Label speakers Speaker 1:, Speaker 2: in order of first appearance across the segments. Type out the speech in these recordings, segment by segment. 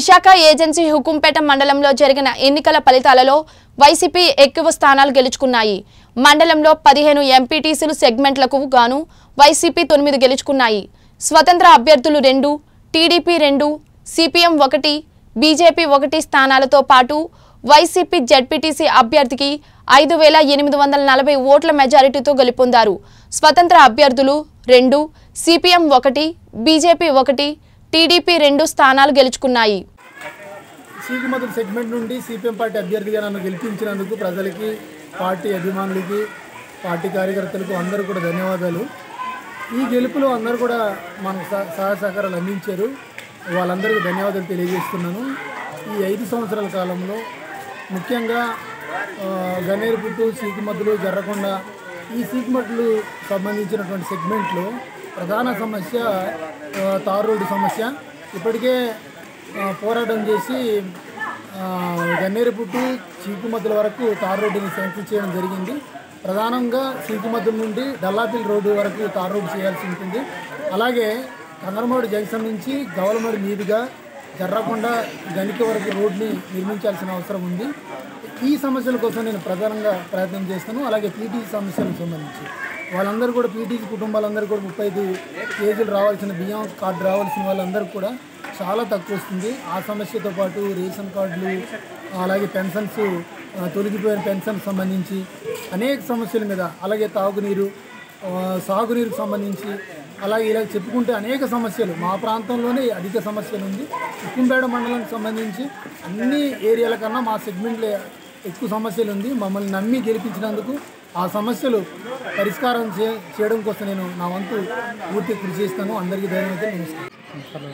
Speaker 1: Visakha agency Hukumpeta మండలంలో జరిగిన ఎన్నికల ఫలితాలలో వైసీపీ ఎక్కువ స్థానాలు గెలుచుకున్నాయి మండలంలో పదిహేను ఎంపీటీసీలు సెగ్మెంట్లకు గాను వైసీపీ తొమ్మిది గెలుచుకున్నాయి స్వతంత్ర అభ్యర్థులు రెండు టీడీపీ రెండు సిపిఎం ఒకటి బీజేపీ ఒకటి స్థానాలతో పాటు వైసీపీ జడ్పీటీసీ అభ్యర్థికి ఐదు వేల ఎనిమిది వందల నలభై ఓట్ల మెజారిటీతో గెలుపొందారు స్వతంత్ర అభ్యర్థులు రెండు సిపిఎం ఒకటి బీజేపీ ఒకటి టీడీపీ రెండు స్థానాలు గెలుచుకున్నాయి
Speaker 2: సీకుమతుల సెగ్మెంట్ నుండి సిపిఎం పార్టీ అభ్యర్థిగా నన్ను గెలిపించినందుకు ప్రజలకి పార్టీ అభిమానులకి పార్టీ కార్యకర్తలకు అందరూ కూడా ధన్యవాదాలు ఈ గెలుపులో అందరూ కూడా మనకు సహ సహాయ సహకారాలు అందించారు వాళ్ళందరికీ ధన్యవాదాలు తెలియజేస్తున్నాను ఈ ఐదు సంవత్సరాల కాలంలో ముఖ్యంగా ఆ, గన్నేరుపుట్టు సీకుమతులు జర్రకొండ ఈ సీకుమతులు సంబంధించినటువంటి సెగ్మెంట్లో ప్రధాన సమస్య ఆ, తార్ రోడ్డు సమస్య ఇప్పటికే ఆ, పోరాటం చేసి ఆ, గన్నేరుపుట్టు చీకుమద్దుల వరకు తార్ రోడ్డుని శాంక్షన్ చేయడం జరిగింది ప్రధానంగా చీకుమద్దుల నుండి డల్లాపిల్ రోడ్డు వరకు తార్ రోడ్డు చేయాల్సి ఉంటుంది అలాగే కంగరమోడు జంక్షన్ నుంచి గవలమడి మీదుగా జర్రకొండ గనిక వరకు రోడ్ని నిర్మించాల్సిన అవసరం ఉంది ఈ సమస్యల కోసం నేను ప్రధానంగా ప్రయత్నం చేస్తాను అలాగే పీటీ సమస్యలకు సంబంధించి వాళ్ళందరూ కూడా పీటీసీ కుటుంబాలందరూ కూడా ముప్పై ఐదు కేజీలు రావాల్సిన బియ్యం కార్డు రావాల్సిన వాళ్ళందరూ కూడా చాలా తక్కువ వస్తుంది ఆ సమస్యతో పాటు రేషన్ కార్డులు అలాగే పెన్షన్స్ ఆ, తొలగిపోయిన పెన్షన్ సంబంధించి అనేక సమస్యల మీద అలాగే తాగునీరు ఆ, సాగునీరుకు సంబంధించి అలాగే ఇలా చెప్పుకుంటే అనేక సమస్యలు మా ప్రాంతంలోనే అధిక సమస్యలు ఉంది ఉక్కుంపేట మండలానికి సంబంధించి అన్ని ఏరియాల కన్నా మా సెగ్మెంట్లో ఎక్కువ సమస్యలు ఉంది మమ్మల్ని నమ్మి గెలిపించినందుకు ఆ సమస్యలు పరిష్కారం చే చేయడం కోసం నేను నా వంతు పూర్తి కృషి చేస్తాను అందరికీ ధన్యవాదాలు నమస్కారం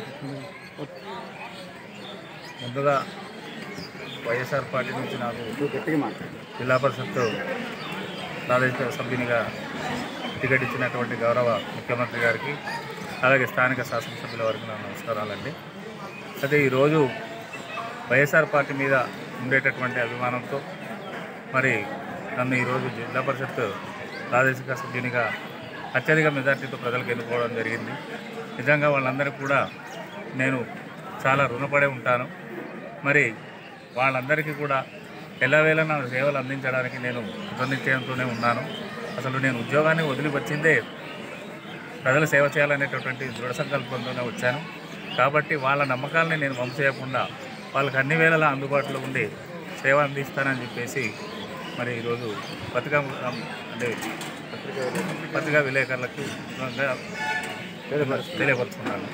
Speaker 3: ముందుగా వైఎస్ఆర్ పార్టీ నుంచి నాకు జిల్లా పరిషత్ ప్రాదేశిక సభ్యునిగా టికెట్ ఇచ్చినటువంటి గౌరవ ముఖ్యమంత్రి గారికి అలాగే స్థానిక శాసనసభ్యుల వారికి నా నమస్కారాలండి అయితే ఈరోజు వైఎస్ఆర్ పార్టీ మీద ఉండేటటువంటి అభిమానంతో మరి నన్ను ఈరోజు జిల్లా పరిషత్ ప్రాదేశిక సభ్యునిగా అత్యధిక మెజార్టీతో ప్రజలకు ఎన్నుకోవడం జరిగింది నిజంగా వాళ్ళందరికీ కూడా నేను చాలా రుణపడి ఉంటాను మరి వాళ్ళందరికీ కూడా ఎల్లవేళ నా సేవలు అందించడానికి నేను కృతనిశ్చయంతోనే ఉన్నాను అసలు నేను ఉద్యోగాన్ని వదిలి వచ్చిందే ప్రజల సేవ చేయాలనేటటువంటి దృఢ సంకల్పంతోనే వచ్చాను కాబట్టి వాళ్ళ నమ్మకాలని నేను వంపు చేయకుండా వాళ్ళకి అన్ని వేళలా అందుబాటులో ఉండి సేవ అందిస్తానని చెప్పేసి మరి ఈరోజు పత్రికా అంటే పత్రికా విలేకరులకు తెలియపరుచుకున్నాను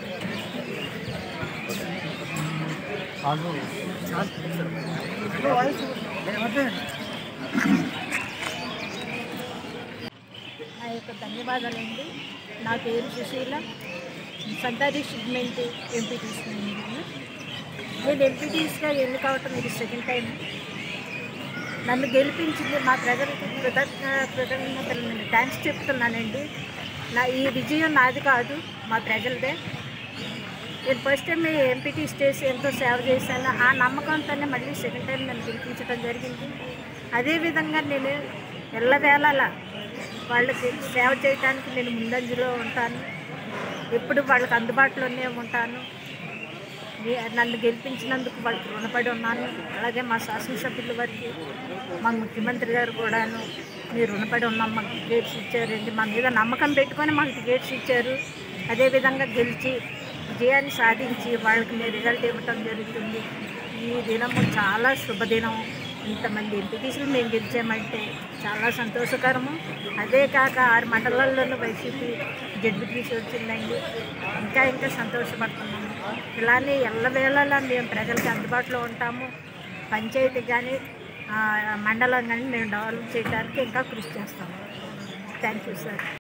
Speaker 4: నా యొక్క ధన్యవాదాలండి నా పేరు సుశీల సంతారి సిగ్మెంట్ ఎంపీ తీసుకున్నాను నేను ఎంపీటీస్గా ఎన్నికవటం ఇది సెకండ్ టైం నన్ను గెలిపించింది మా ప్రజలకు కృతజ్ఞ కృతజ్ఞతలు నేను థ్యాంక్స్ చెప్తున్నానండి నా ఈ విజయం నాది కాదు మా ప్రజలదే నేను ఫస్ట్ టైం ఎంపీటీ చేసి ఎంతో సేవ చేశాను ఆ నమ్మకంతోనే మళ్ళీ సెకండ్ టైం నన్ను గెలిపించడం జరిగింది అదేవిధంగా నేను ఎల్లవేళలా వాళ్ళకి సేవ చేయడానికి నేను ముందంజలో ఉంటాను ఎప్పుడు వాళ్ళకి అందుబాటులోనే ఉంటాను మీ- నన్ను గెలిపించినందుకు వాళ్ళకి రుణపడి ఉన్నాను అలాగే మా శాసనసభ్యుల వారికి మా ముఖ్యమంత్రి గారు కూడాను మీరు రుణపడి ఉన్నాం మాకు టికెట్స్ ఇచ్చారండి మా మీద నమ్మకం పెట్టుకొని మాకు టికెట్స్ ఇచ్చారు అదేవిధంగా గెలిచి విజయాన్ని సాధించి వాళ్ళకి మీరు రిజల్ట్ ఇవ్వటం జరుగుతుంది ఈ దినము చాలా శుభదినం ఇంతమంది ఎంపీటీసీలు మేము గెలిచామంటే చాలా సంతోషకరము అదే కాక ఆరు మండలాల్లోనూ వైసీపీ జడ్పీటీసీ వచ్చిందండి ఇంకా ఇంకా సంతోషపడుతున్నాము ఇలానే ఎల్లవేళలా మేము ప్రజలకి అందుబాటులో ఉంటాము పంచాయతీ కానీ మండలం కానీ మేము డెవలప్ చేయడానికి ఇంకా కృషి చేస్తాము థ్యాంక్ యూ సార్